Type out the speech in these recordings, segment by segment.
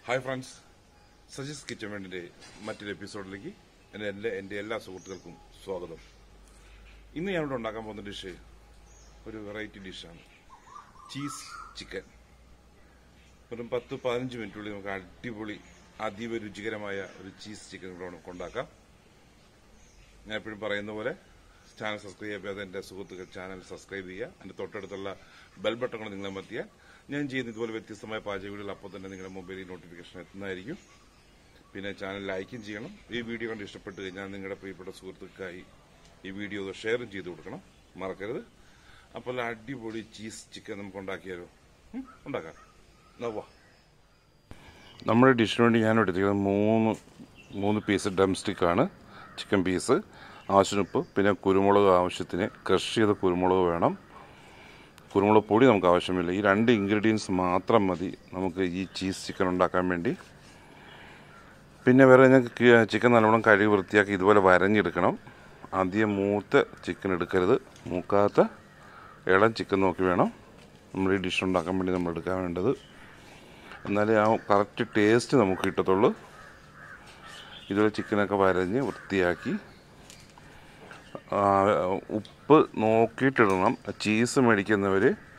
Hi friends Saji's kitchen വേണ്ടിന്റെ മറ്റൊരു എപ്പിസോഡിലേക്ക് എൻ്റെ എൻ്റെ എൻ്റെ എല്ലാ സുഹൃത്തുക്കൾക്കും സ്വാഗതം ഇന്ന് ഞാനിവിടെ ഉണ്ടാക്കാൻ പോകുന്ന ഡിഷ് ഒരു വെറൈറ്റി ഡിഷാണ് ചീസ് ചിക്കൻ വെറും പത്ത് പതിനഞ്ച് മിനിറ്റുള്ളിൽ നമുക്ക് അടിപൊളി അതീവ രുചികരമായ ഒരു ചീസ് ചിക്കൻ ഇവിടെ നമുക്ക് ഉണ്ടാക്കാം ഞാൻ എപ്പോഴും പറയുന്ന പോലെ ചാനൽ സബ്സ്ക്രൈബ് ചെയ്യാതെ എൻ്റെ സുഹൃത്തുക്കൾ ചാനൽ സബ്സ്ക്രൈബ് ചെയ്യുക എൻ്റെ തൊട്ടടുത്തുള്ള ബെൽ ബട്ടൺ കൂടെ നിങ്ങളെ മത്തിയാൽ ഞാൻ ചെയ്യുന്ന ഇതുപോലെ വ്യത്യസ്തമായ പാചക വീഡിയോകൾ അപ്പോൾ തന്നെ നിങ്ങളുടെ മൊബൈലിൽ നോട്ടിഫിക്കേഷൻ എത്തുന്നതായിരിക്കും പിന്നെ ചാനൽ ലൈക്കും ചെയ്യണം ഈ വീഡിയോ കണ്ട് ഇഷ്ടപ്പെട്ട് കഴിഞ്ഞാൽ നിങ്ങളുടെ പ്രിയപ്പെട്ട സുഹൃത്തുക്കൾക്കായി ഈ വീഡിയോ ഷെയറും ചെയ്ത് കൊടുക്കണം മറക്കരുത് അപ്പോൾ അടിപൊളി ചീസ് ചിക്കൻ നമുക്ക് ഉണ്ടാക്കിയാലോ ഉം, ഉണ്ടാക്കാം എന്നാ വാ നമ്മുടെ ഡിഷിന് വേണ്ടി ഞാൻ എടുത്തിരിക്കുന്നത് മൂന്ന് മൂന്ന് പീസ് ഡം സ്റ്റിക്കാണ് ചിക്കൻ പീസ് ആവശ്യത്തിന് ഉപ്പ് പിന്നെ കുരുമുളക് ആവശ്യത്തിന് ക്രഷ് ചെയ്ത കുരുമുളക് വേണം കുരുമുളക് പൊടി നമുക്ക് ആവശ്യമില്ല ഈ രണ്ട് ഇൻഗ്രീഡിയൻസ് മാത്രം മതി നമുക്ക് ഈ ചീസ് ചിക്കൻ ഉണ്ടാക്കാൻ വേണ്ടി പിന്നെ വേറെ ഞങ്ങൾക്ക് ചിക്കൻ നല്ലോണം കഴുകി വൃത്തിയാക്കി ഇതുപോലെ വരഞ്ഞെടുക്കണം ആദ്യം മൂത്ത ചിക്കൻ എടുക്കരുത് മൂക്കാത്ത ഇളം ചിക്കൻ നോക്കി വേണം നമ്മൾ ഈ ഡിഷ് ഉണ്ടാക്കാൻ വേണ്ടി നമ്മൾ എടുക്കാൻ വേണ്ടത് എന്നാലേ ആ കറക്റ്റ് ടേസ്റ്റ് നമുക്ക് കിട്ടത്തുള്ളൂ ഇതുപോലെ ചിക്കനൊക്കെ വരഞ്ഞ് വൃത്തിയാക്കി ആ, ഉപ്പ് നോക്കിയിട്ടിടണം ചീസ് മേടിക്കുന്നവർ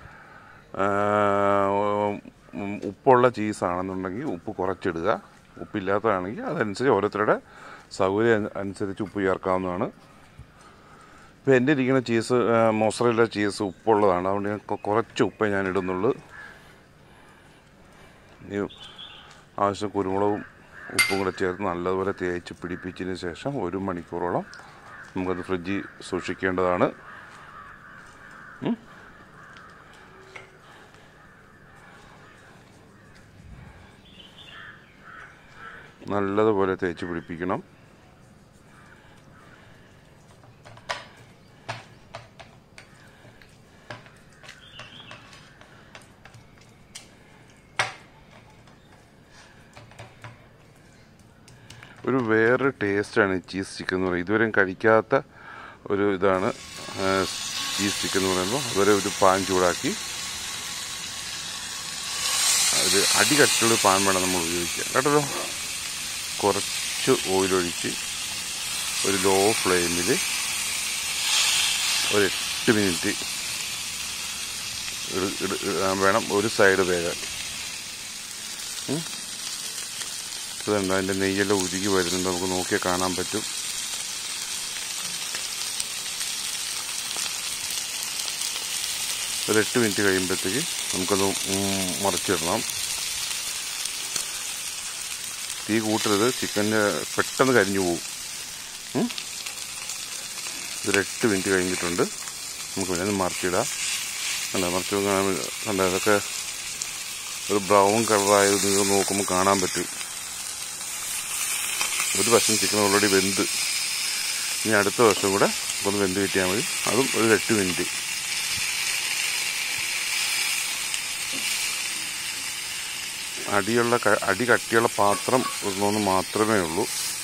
ഉപ്പുള്ള ചീസാണെന്നുണ്ടെങ്കിൽ ഉപ്പ് കുറച്ചിടുക ഉപ്പില്ലാത്തതാണെങ്കിൽ അതനുസരിച്ച് ഓരോരുത്തരുടെ സൗകര്യം അനുസരിച്ച് ഉപ്പ് ചേർക്കാവുന്നതാണ് ഇപ്പോൾ എൻ്റെ ഇരിക്കുന്ന ചീസ് മോസറല്ല ചീസ് ഉപ്പുള്ളതാണ് അതുകൊണ്ട് ഞാൻ കൊ- കുറച്ച് ഉപ്പേ ഞാൻ ഇടുന്നുള്ളൂ ഈ ആവശ്യം കുരുമുളകും ഉപ്പും കൂടെ ചേർത്ത് നല്ലതുപോലെ തേച്ച് പിടിപ്പിച്ചതിന് ശേഷം ഒരു മണിക്കൂറോളം നമുക്കത് ഫ്രിഡ്ജിൽ സൂക്ഷിക്കേണ്ടതാണ് ഉം. നല്ലതുപോലെ തേച്ച് പിടിപ്പിക്കണം ഒരു വേറെ ടേസ്റ്റാണ് ഈ ചീസ് ചിക്കൻ എന്ന് പറയുന്നത് ഇതുവരെയും കഴിക്കാത്ത ഒരു ഇതാണ് ആ, ചീസ് ചിക്കൻ എന്ന് പറയുമ്പോൾ അതുവരെ ഒരു പാൻ ചൂടാക്കി ഒരു അടി കട്ടിയുള്ള പാൻ വേണം നമ്മൾ ഉപയോഗിക്കാൻ കേട്ടല്ലോ കുറച്ച് ഓയിലൊഴിച്ച് ഒരു ലോ ഫ്ലെയിമിൽ ഒരു എട്ട് മിനിറ്റ് ഇട്- ഇട്- ഇടാൻ വേണം ഒരു സൈഡ് വേകാൻ ഇതുണ്ട് അതിൻ്റെ നെയ്യെല്ലാം ഉരുകി വരുന്നുണ്ട് നമുക്ക് നോക്കിയാൽ കാണാൻ പറ്റും ഒരു എട്ട് മിനിറ്റ് കഴിയുമ്പോഴത്തേക്ക് നമുക്കത് ഉം മറിച്ചിടണം തീ കൂട്ടരുത് ചിക്കന് പെട്ടെന്ന് കരിഞ്ഞു പോകും ഉം. ഇതൊരു എട്ട് മിനിറ്റ് കഴിഞ്ഞിട്ടുണ്ട് നമുക്ക് പിന്നെ ഒന്ന് മറിച്ചിടാം കണ്ട മറിച്ച് നോക്കാൻ- കണ്ട അതൊക്കെ ഒരു ബ്രൗൺ കളറായത് നിങ്ങൾ നോക്കുമ്പോൾ കാണാൻ പറ്റും ഒരു വശം ചിക്കൻ ഓൾറെഡി വെന്ത് ഇനി അടുത്ത വശം കൂടെ ഒന്ന് വെന്ത് കിട്ടിയാൽ മതി അതും ഒരു എട്ട് മിനിറ്റ് അടിയുള്ള ക- അടി കട്ടിയുള്ള പാത്രം ഇടണമെന്ന് മാത്രമേ ഉള്ളൂ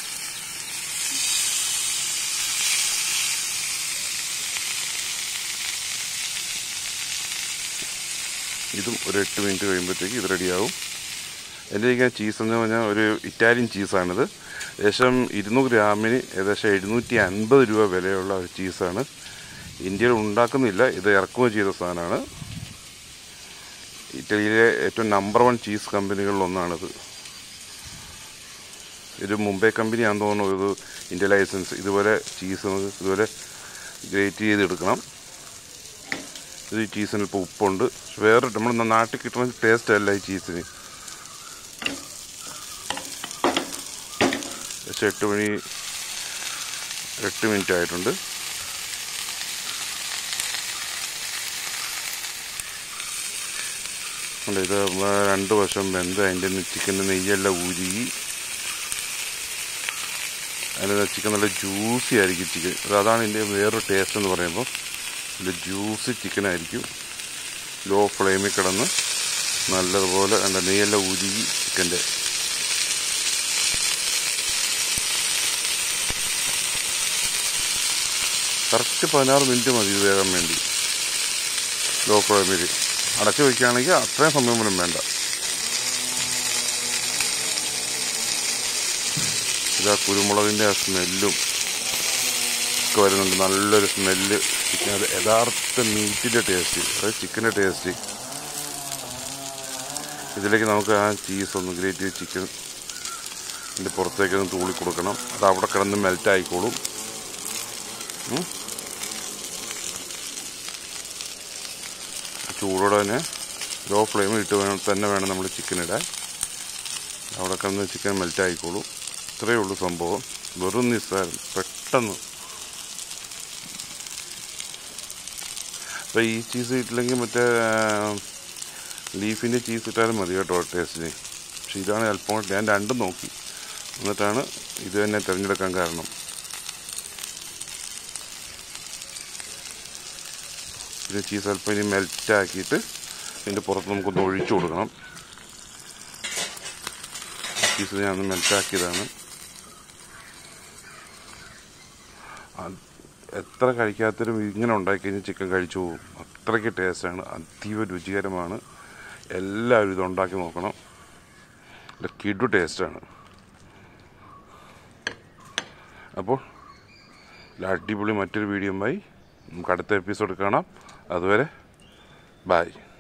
ഇതും ഒരു എട്ട് മിനിറ്റ് കഴിയുമ്പോഴത്തേക്ക് ഇത് റെഡിയാവും എൻ്റെ ഇരിക്കുന്ന ചീസ് എന്ന് പറഞ്ഞാൽ ഒരു ഇറ്റാലിയൻ ചീസാണിത് ഏകദേശം ഇരുന്നൂറ് ഗ്രാമിന് ഏകദേശം എഴുന്നൂറ്റി അൻപത് രൂപ വിലയുള്ള ഒരു ചീസാണ് ഇന്ത്യയിൽ ഉണ്ടാക്കുന്നില്ല ഇത് ഇറക്കുമതി ചെയ്ത സാധനമാണ് ഇറ്റലിയിലെ ഏറ്റവും നമ്പർ വൺ ചീസ് കമ്പനികളിൽ ഒന്നാണിത് ഇത് മുംബൈ കമ്പനിയാണെന്ന് തോന്നുന്നു ഇത് ഇന്ത്യ ലൈസൻസ് ഇതുപോലെ ചീസ് നമുക്ക് ഇതുപോലെ ഗ്രേറ്റ് ചെയ്തെടുക്കണം ഇത് ഈ ചീസിന് ഇപ്പോൾ ഉപ്പുണ്ട് വേറെ നമ്മൾ നാട്ടിൽ കിട്ടുന്ന ടേസ്റ്റ് അല്ല ഈ ചീസിന് ഏകദേശം എട്ട് മണി എട്ട് മിനിറ്റ് ആയിട്ടുണ്ട് ഉണ്ട് ഇത് രണ്ട് വശം വെന്ത് അതിൻ്റെ ചിക്കൻ്റെ നെയ്യെല്ലാം ഉരുകി അതിൻ്റെ ചിക്കൻ നല്ല ജ്യൂസി ആയിരിക്കും ചിക്കൻ അത് അതാണ് ഇതിൻ്റെ വേറൊരു ടേസ്റ്റ് എന്ന് പറയുമ്പോൾ നല്ല ജ്യൂസി ചിക്കൻ ആയിരിക്കും ലോ ഫ്ലെയിമിൽ കിടന്ന് നല്ലതുപോലെ എൻ്റെ നെയ്യെല്ലാം ഉരുകി ചിക്കൻ്റെ കറക്റ്റ് പതിനാറ് മിനിറ്റ് മതി ഇത് വേകാൻ വേണ്ടി ലോ ഫ്ലെയിമിൽ അടച്ചു വയ്ക്കുകയാണെങ്കിൽ അത്രയും സമയം പോലും വേണ്ട ഇതാ കുരുമുളകിൻ്റെ ആ സ്മെല്ലും ഒക്കെ വരുന്നുണ്ട് നല്ലൊരു സ്മെല്ല് ചിക്കൻ അത് യഥാർത്ഥ മീറ്റിൻ്റെ ടേസ്റ്റ് അതായത് ചിക്കൻ്റെ ടേസ്റ്റ് ഇതിലേക്ക് നമുക്ക് ആ ചീസ് ഒന്ന് ഗ്രേറ്റ് ചെയ്ത് ചിക്കൻ ഇതിൻ്റെ പുറത്തേക്ക് ഒന്ന് തൂളി കൊടുക്കണം അത് അവിടെ കിടന്ന് മെൽറ്റ് ആയിക്കോളും ഉം. ചൂടോടെ തന്നെ ലോ ഫ്ലെയിമിൽ ഇട്ട് വേണം തന്നെ വേണം നമ്മൾ ചിക്കൻ ഇടാൻ അവിടെ കിടന്ന് ചിക്കൻ മെൽറ്റ് ആയിക്കോളും ഇത്രയേ ഉള്ളൂ സംഭവം വെറും നിസ്സാരം പെട്ടെന്ന് അപ്പോൾ ഈ ചീസ് ഇട്ടില്ലെങ്കിൽ മറ്റേ ലീഫിൻ്റെ ചീസ് ഇട്ടാലും മതി കേട്ടോ ടേസ്റ്റിന് പക്ഷെ ഇതാണ് അല്പം കൂടെ ഞാൻ രണ്ടും നോക്കി എന്നിട്ടാണ് ഇത് തന്നെ തിരഞ്ഞെടുക്കാൻ കാരണം പിന്നെ ചീസ് അല്പം ഇനി മെൽറ്റ് ആക്കിയിട്ട് ഇതിൻ്റെ പുറത്ത് നമുക്കൊന്ന് ഒഴിച്ചു കൊടുക്കണം ചീസ് ഞാൻ ഒന്ന് മെൽറ്റ് ആക്കിയതാണ് അത് എത്ര കഴിക്കാത്തവരും ഇങ്ങനെ ഉണ്ടാക്കി കഴിഞ്ഞാൽ ചിക്കൻ കഴിച്ചു പോകും അത്രയ്ക്ക് ടേസ്റ്റാണ് അതീവ രുചികരമാണ് എല്ലാവരും ഇത് ഉണ്ടാക്കി നോക്കണം ഇത് കിഡു ടേസ്റ്റാണ് അപ്പോൾ ഒരു അടിപൊളി മറ്റൊരു വീഡിയോയുമായി നമുക്ക് അടുത്ത എപ്പിസോഡ് കാണാം അതുവരെ ബായ്